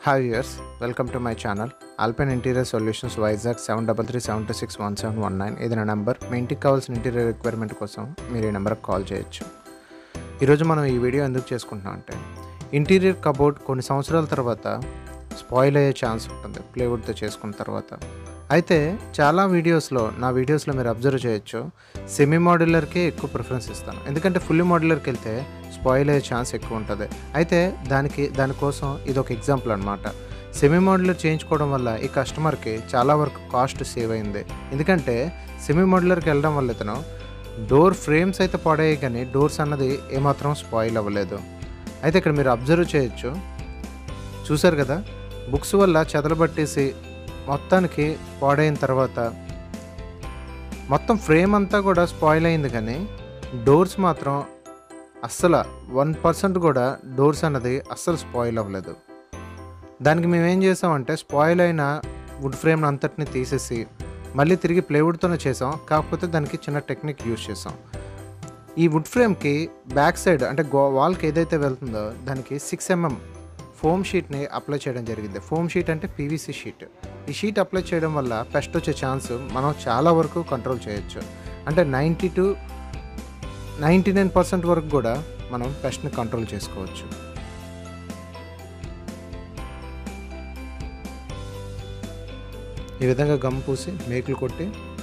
hi viewers welcome to my channel Alpen interior solutions Vizag seven double three seven two six one seven one nine ఇది నా number మీ ఇంటికి కావాల్సిన interior requirement కోసం మీరు ఈ నెంబర్కి కాల్ చేయొచ్చు ఈరోజు మనం ఈ వీడియో ఎందుకు చేసుకుంటున్నాం అంటే ఇంటీరియర్ కబోర్డ్ కొన్ని సంవత్సరాల తర్వాత స్పాయిల్ అయ్యే ఛాన్స్ ఉంటుంది ప్లేవుడ్తో చేసుకున్న తర్వాత అయితే చాలా వీడియోస్లో నా వీడియోస్లో మీరు అబ్జర్వ్ చేయొచ్చు సెమీ మోడ్యులర్కే ఎక్కువ ప్రిఫరెన్స్ ఇస్తాను ఎందుకంటే ఫుల్లీ మోడ్యులర్కి వెళ్తే స్పాయిల్ అయ్యే ఛాన్స్ ఎక్కువ ఉంటుంది అయితే దానికి దానికోసం ఇది ఒక ఎగ్జాంపుల్ అనమాట సెమీ మోడ్యులర్ చేయించుకోవడం వల్ల ఈ కస్టమర్కి చాలా వరకు కాస్ట్ సేవ్ అయింది ఎందుకంటే సెమీ మోడ్యులర్కి వెళ్ళడం వల్ల ఇతను డోర్ ఫ్రేమ్స్ అయితే పాడయ్యాయి కానీ డోర్స్ అన్నది ఏమాత్రం స్పాయిల్ అవ్వలేదు అయితే ఇక్కడ మీరు అబ్జర్వ్ చేయొచ్చు చూసారు కదా బుక్స్ వల్ల చెదలబట్టేసి మొత్తానికి పాడైన తర్వాత మొత్తం ఫ్రేమ్ అంతా కూడా స్పాయిల్ అయింది కానీ డోర్స్ మాత్రం అస్సలు వన్ పర్సెంట్ కూడా డోర్స్ అన్నది అస్సలు స్పాయిల్ అవ్వలేదు దానికి మేము ఏం చేసామంటే స్పాయిల్ అయిన వుడ్ ఫ్రేమ్ అంతటిని తీసేసి మళ్ళీ తిరిగి ప్లేవుడ్తోనే చేసాం కాకపోతే దానికి చిన్న టెక్నిక్ యూజ్ చేసాం ఈ వుడ్ ఫ్రేమ్కి బ్యాక్ సైడ్ అంటే గో వాల్కి ఏదైతే వెళ్తుందో దానికి సిక్స్ ఎంఎం ఫోమ్ షీట్ని అప్లై చేయడం జరిగింది ఫోమ్ షీట్ అంటే పీవీసీ షీట్ ఈ షీట్ అప్లై చేయడం వల్ల పెస్ట్ వచ్చే ఛాన్స్ మనం చాలా వరకు కంట్రోల్ చేయొచ్చు అంటే ninety to ninety nine percent వరకు కూడా మనం పెస్ట్ని కంట్రోల్ చేసుకోవచ్చు ఈ విధంగా గమ్ పూసి మేకులు కొట్టి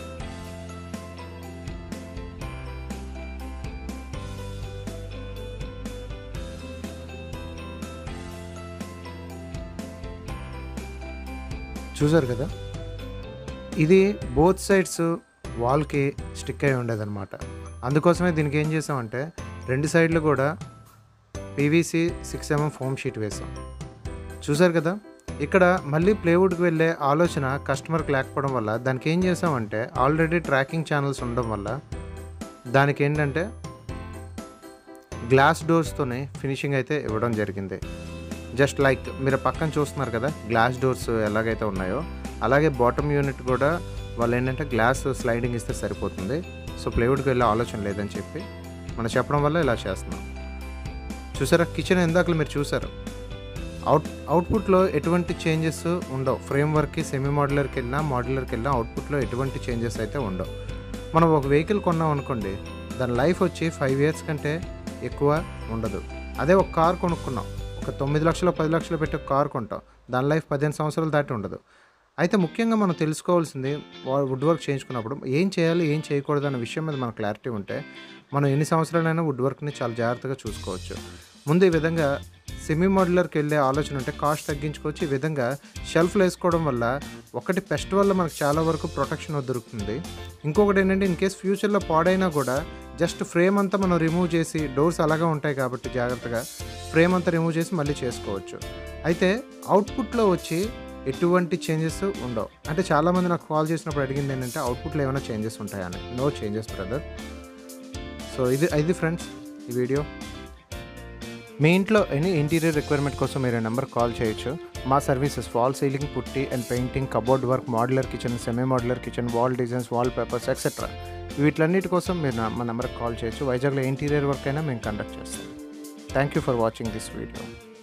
చూసారు కదా ఇది బోత్ సైడ్స్ వాల్కి స్టిక్ అయి ఉండేదన్నమాట అందుకోసమే దీనికి ఏం చేసామంటే రెండు సైడ్లు కూడా PVC six mm foam sheet వేసాం చూసారు కదా ఇక్కడ మళ్ళీ ప్లేవుడ్కి వెళ్ళే ఆలోచన కస్టమర్కి లేకపోవడం వల్ల దానికి ఏం చేసామంటే ఆల్రెడీ ట్రాకింగ్ ఛానల్స్ ఉండడం వల్ల దానికి ఏంటంటే గ్లాస్ డోర్స్తోనే ఫినిషింగ్ అయితే ఇవ్వడం జరిగింది జస్ట్ లైక్ మీరు పక్కన చూస్తున్నారు కదా గ్లాస్ డోర్స్ ఎలాగైతే ఉన్నాయో అలాగే బాటమ్ యూనిట్ కూడా వాళ్ళు ఏంటంటే గ్లాస్ స్లైడింగ్ ఇస్తే సరిపోతుంది సో ప్లేవుడ్కి వెళ్ళే ఆలోచన లేదని చెప్పి మనం చెప్పడం వల్ల ఇలా చేస్తున్నాం చూసారా కిచెన్ ఇందాకలు మీరు చూసారు అవుట్ అవుట్పుట్లో ఎటువంటి చేంజెస్ ఉండవు ఫ్రేమ్ వర్క్కి సెమీ మోడ్యులర్కి వెళ్ళినా మోడ్యులర్కి వెళ్ళినా అవుట్పుట్లో ఎటువంటి చేంజెస్ అయితే ఉండవు మనం ఒక వెహికల్ కొన్నాం అనుకోండి దాని లైఫ్ వచ్చి ఫైవ్ ఇయర్స్ కంటే ఎక్కువ ఉండదు అదే ఒక కార్ కొనుక్కున్నాం ఒక తొమ్మిది లక్షలు పది లక్షలు పెట్టి ఒక కార్ కొంటాం దాని లైఫ్ పదిహేను సంవత్సరాలు దాటి ఉండదు అయితే ముఖ్యంగా మనం తెలుసుకోవాల్సింది వుడ్ వర్క్ చేయించుకున్నప్పుడు ఏం చేయాలి ఏం చేయకూడదు అనే విషయం మీద మనకు క్లారిటీ ఉంటే మనం ఎన్ని సంవత్సరాలైనా వుడ్ వర్క్ని చాలా జాగ్రత్తగా చూసుకోవచ్చు ముందు ఈ విధంగా సెమీ మోడ్యులర్కి వెళ్ళే ఆలోచన ఉంటే కాస్ట్ తగ్గించుకోవచ్చు ఈ విధంగా షెల్ఫ్లు వేసుకోవడం వల్ల ఒకటి పెస్ట్ వల్ల మనకు చాలా వరకు ప్రొటెక్షన్ దొరుకుతుంది ఇంకొకటి ఏంటంటే ఇన్ కేస్ ఫ్యూచర్లో పాడైనా కూడా జస్ట్ ఫ్రేమ్ అంతా మనం రిమూవ్ చేసి డోర్స్ అలాగే ఉంటాయి కాబట్టి జాగ్రత్తగా ఫ్రేమ్ అంతా రిమూవ్ చేసి మళ్ళీ చేసుకోవచ్చు అయితే అవుట్పుట్లో వచ్చి ఎటువంటి చేంజెస్ ఉండవు అంటే చాలామంది నాకు కాల్ చేసినప్పుడు అడిగింది ఏంటంటే అవుట్పుట్లో ఏమైనా చేంజెస్ ఉంటాయని నో చేంజెస్ బ్రదర్ సో ఇది ఇది ఫ్రెండ్స్ ఈ వీడియో మీ ఇంట్లో ఎనీ ఇంటీరియర్ రిక్వైర్మెంట్ కోసం మీరు నెంబర్ కాల్ చేయొచ్చు మా services wall ceiling putty and painting cupboard work modular kitchen semi modular kitchen wall designs wall papers etcetera వీటిలన్నిటి కోసం మీరు నా- మా నెంబర్కి కాల్ చేయొచ్చు వైజాగ్లో ఇంటీరియర్ వర్క్ అయినా మేము కండక్ట్ చేస్తాం thank you for watching this video